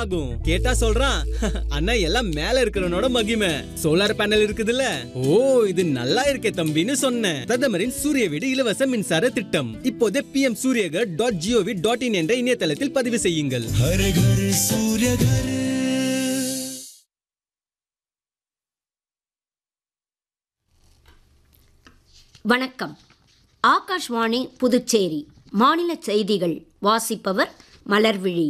ஆகும் கேட்டா சொல்றான் அண்ணா எல்லாம் மேல இருக்கிறவனோட மகிமை சோலார் பேனல் இருக்குதுல்ல ஓ இது நல்லா இருக்கே தம்பின்னு சொன்னேன் பிரதமரின் சூரிய வீடு இலவச மின்சார திட்டம் இப்போதே PM Suryaghar dot GOV dot in என்ற இணையதளத்தில் பதிவு செய்யுங்கள் हर घर सूर्य घर வணக்கம் ஆகாஷ்வாணி புதுச்சேரி மாநில செய்திகள் வாசிப்பவர் மலர்விழி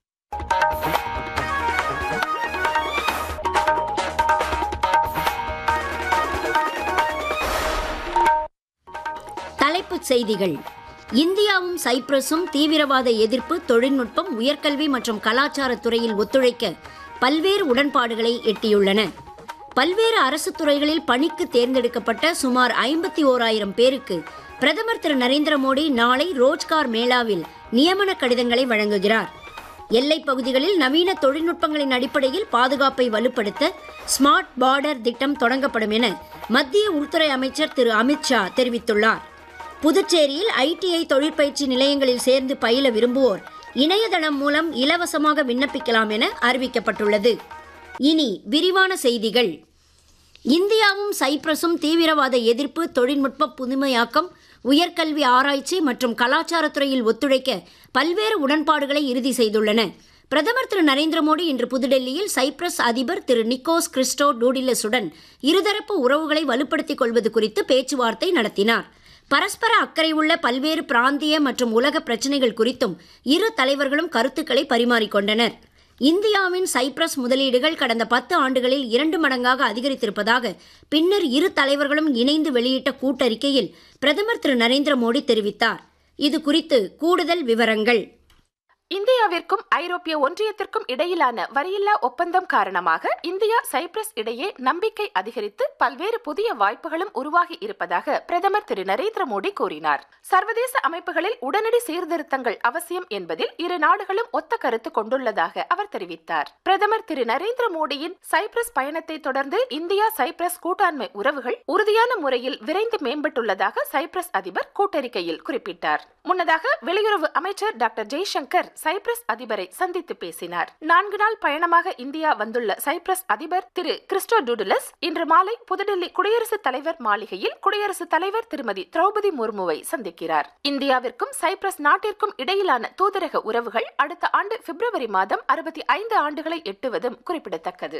தலைப்புச் செய்திகள் இந்தியாவும் சைப்ரஸும் தீவிரவாத எதிர்ப்பு தொழில்நுட்பம் உயர்கல்வி மற்றும் கலாச்சாரத் துறையில் ஒத்துழைக்க பல்வேறு உடன்பாடுகளை எட்டியுள்ளன பல்வேறு அரசு துறைகளில் பணிக்கு தேர்ந்தெடுக்கப்பட்ட சுமார் ஐம்பத்தி ஓராயிரம் பேருக்கு பிரதமர் திரு நரேந்திர மோடி நாளை ரோஜ்கார் மேளாவில் நியமன கடிதங்களை வழங்குகிறார் எல்லைப் பகுதிகளில் நவீன தொழில்நுட்பங்களின் அடிப்படையில் பாதுகாப்பை வலுப்படுத்த ஸ்மார்ட் பார்டர் திட்டம் தொடங்கப்படும் என மத்திய உள்துறை அமைச்சர் திரு அமித்ஷா தெரிவித்துள்ளார் புதுச்சேரியில் ஐடிஐ தொழிற்பயிற்சி நிலையங்களில் சேர்ந்து பயில விரும்புவோர் இணையதளம் மூலம் இலவசமாக விண்ணப்பிக்கலாம் என அறிவிக்கப்பட்டுள்ளது இனி விரிவான செய்திகள் இந்தியாவும் சைப்ரஸும் தீவிரவாத எதிர்ப்பு தொழில்நுட்ப புதுமையாக்கம் உயர்கல்வி ஆராய்ச்சி மற்றும் கலாச்சாரத்துறையில் ஒத்துழைக்க பல்வேறு உடன்பாடுகளை இறுதி செய்துள்ளன பிரதமர் திரு நரேந்திர மோடி இன்று புதுடெல்லியில் சைப்ரஸ் அதிபர் திரு நிக்கோஸ் கிறிஸ்டோ டூடிலஸுடன் இருதரப்பு உறவுகளை வலுப்படுத்திக் கொள்வது குறித்து பேச்சுவார்த்தை நடத்தினார் பரஸ்பர அக்கறை உள்ள பல்வேறு பிராந்திய மற்றும் உலக பிரச்சினைகள் குறித்தும் இரு தலைவர்களும் கருத்துக்களை பரிமாறிக்கொண்டனர் இந்தியாவின் சைப்ரஸ் முதலீடுகள் கடந்த பத்து ஆண்டுகளில் இரண்டு மடங்காக அதிகரித்திருப்பதாக பின்னர் இரு தலைவர்களும் இணைந்து வெளியிட்ட கூட்டறிக்கையில் பிரதமர் திரு நரேந்திர மோடி தெரிவித்தார் இது குறித்து கூடுதல் விவரங்கள் இந்தியாவிற்கும் ஐரோப்பிய ஒன்றியத்திற்கும் இடையிலான வரியில்லா ஒப்பந்தம் காரணமாக இந்தியா சைப்ரஸ் இடையே நம்பிக்கை அதிகரித்து பல்வேறு புதிய வாய்ப்புகளும் உருவாகி இருப்பதாக பிரதமர் திரு நரேந்திர மோடி கூறினார் சர்வதேச அமைப்புகளில் உடனடி சீர்திருத்தங்கள் அவசியம் என்பதில் இரு நாடுகளும் ஒத்த கருத்து கொண்டுள்ளதாக அவர் தெரிவித்தார் பிரதமர் திரு நரேந்திர மோடியின் சைப்ரஸ் பயணத்தை தொடர்ந்து இந்தியா சைப்ரஸ் கூட்டாண்மை உறவுகள் உறுதியான முறையில் விரைந்து மேம்பட்டுள்ளதாக சைப்ரஸ் அதிபர் கூட்டறிக்கையில் குறிப்பிட்டார் முன்னதாக வெளியுறவு அமைச்சர் டாக்டர் ஜெய்சங்கர் சைப்ரஸ் அதிபரை சந்தித்து பேசினார் நான்கு நாள் பயணமாக இந்தியா வந்துள்ள சைப்ரஸ் அதிபர் திரு கிறிஸ்டோ டூடுலஸ் இன்று மாலை புதுடெல்லி குடியரசுத் தலைவர் மாளிகையில் குடியரசுத் தலைவர் திருமதி திரௌபதி முர்முவை சந்திக்கிறார் இந்தியாவிற்கும் சைப்ரஸ் நாட்டிற்கும் இடையிலான தூதரக உறவுகள் அடுத்த ஆண்டு பிப்ரவரி மாதம் அறுபத்தி ஐந்து ஆண்டுகளை எட்டுவதும் குறிப்பிடத்தக்கது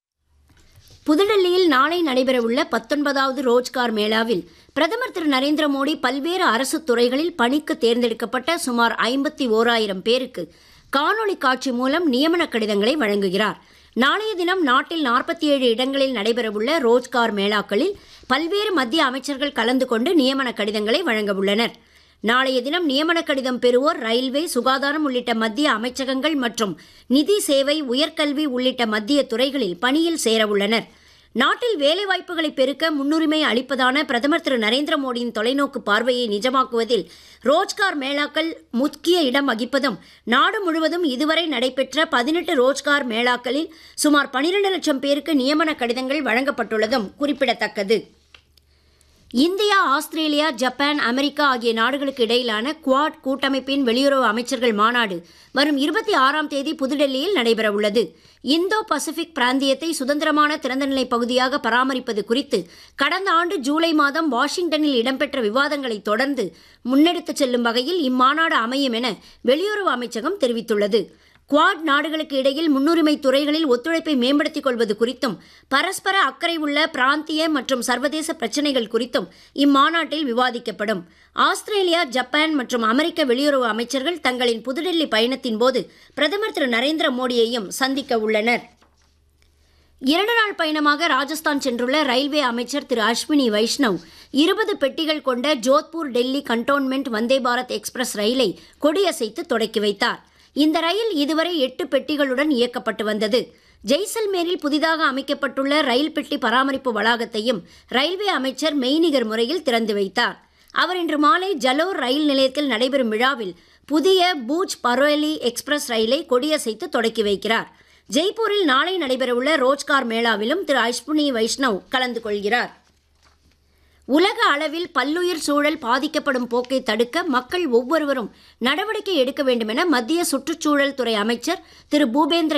புதுடெல்லியில் நாளை நடைபெறவுள்ள பத்தொன்பதாவது ரோஜ்கார் மேளாவில் பிரதமர் திரு நரேந்திர மோடி பல்வேறு அரசு துறைகளில் பணிக்கு தேர்ந்தெடுக்கப்பட்ட சுமார் ஐம்பத்தி ஓராயிரம் பேருக்கு காணொளி காட்சி மூலம் நியமன கடிதங்களை வழங்குகிறார் நாளைய தினம் நாட்டில் நாற்பத்தி ஏழு இடங்களில் நடைபெறவுள்ள ரோஜ்கார் மேளாக்களில் பல்வேறு மத்திய அமைச்சர்கள் கலந்து கொண்டு நியமன கடிதங்களை வழங்க உள்ளனர் நாளைய தினம் நியமன கடிதம் பெறுவோர் ரயில்வே சுகாதாரம் உள்ளிட்ட மத்திய அமைச்சகங்கள் மற்றும் நிதி சேவை உயர்கல்வி உள்ளிட்ட மத்திய துறைகளில் பணியில் சேரவுள்ளனர் நாட்டில் வேலைவாய்ப்புகளை பெருக்க முன்னுரிமை அளிப்பதான பிரதமர் திரு நரேந்திர மோடியின் தொலைநோக்கு பார்வையை நிஜமாக்குவதில் ரோஜ்கார் மேளாக்கள் முக்கிய இடம் வகிப்பதும் நாடு முழுவதும் இதுவரை நடைபெற்ற பதினெட்டு ரோஜ்கார் மேளாக்களில் சுமார் பனிரெண்டு லட்சம் பேருக்கு நியமன கடிதங்கள் வழங்கப்பட்டுள்ளதும் குறிப்பிடத்தக்கது இந்தியா ஆஸ்திரேலியா ஜப்பான் அமெரிக்கா ஆகிய நாடுகளுக்கு இடையிலான குவாட் கூட்டமைப்பின் வெளியுறவு அமைச்சர்கள் மாநாடு வரும் இருபத்தி ஆறாம் தேதி புதுடெல்லியில் நடைபெறவுள்ளது இந்தோ பசிபிக் பிராந்தியத்தை சுதந்திரமான திறந்தநிலை பகுதியாக பராமரிப்பது குறித்து கடந்த ஆண்டு ஜூலை மாதம் வாஷிங்டனில் இடம்பெற்ற விவாதங்களை தொடர்ந்து முன்னெடுத்துச் செல்லும் வகையில் இம்மாநாடு அமையும் என வெளியுறவு அமைச்சகம் தெரிவித்துள்ளது குவாட் நாடுகளுக்கு இடையில் முன்னுரிமை துறைகளில் ஒத்துழைப்பை மேம்படுத்திக் கொள்வது குறித்தும் பரஸ்பர அக்கறை உள்ள பிராந்திய மற்றும் சர்வதேச பிரச்சினைகள் குறித்தும் இம்மாநாட்டில் விவாதிக்கப்படும் ஆஸ்திரேலியா ஜப்பான் மற்றும் அமெரிக்க வெளியுறவு அமைச்சர்கள் தங்களின் புதுடெல்லி பயணத்தின் போது பிரதமர் திரு நரேந்திர மோடியையும் சந்திக்க உள்ளனர் இரண்டு நாள் பயணமாக ராஜஸ்தான் சென்றுள்ள ரயில்வே அமைச்சர் திரு அஸ்வினி வைஷ்ணவ் இருபது பெட்டிகள் கொண்ட ஜோத்பூர் டெல்லி கண்டோன்மெண்ட் வந்தே பாரத் எக்ஸ்பிரஸ் ரயிலை கொடியசைத்து தொடக்கி வைத்தார் இந்த ரயில் இதுவரை எட்டு பெட்டிகளுடன் இயக்கப்பட்டு வந்தது ஜெய்சல்மேரில் புதிதாக அமைக்கப்பட்டுள்ள ரயில் பெட்டி பராமரிப்பு வளாகத்தையும் ரயில்வே அமைச்சர் மெய்நிகர் முறையில் திறந்து வைத்தார் அவர் இன்று மாலை ஜலோர் ரயில் நிலையத்தில் நடைபெறும் விழாவில் புதிய பூஜ் பரோலி எக்ஸ்பிரஸ் ரயிலை கொடியசைத்து தொடக்கி வைக்கிறார் ஜெய்ப்பூரில் நாளை நடைபெறவுள்ள ரோஜ்கார் மேளாவிலும் திரு அஸ்வினி வைஷ்ணவ் கலந்து கொள்கிறார் உலக அளவில் பல்லுயிர் சூழல் பாதிக்கப்படும் போக்கை தடுக்க மக்கள் ஒவ்வொருவரும் நடவடிக்கை எடுக்க வேண்டும் என மத்திய சுற்றுச்சூழல் துறை அமைச்சர் திரு பூபேந்திர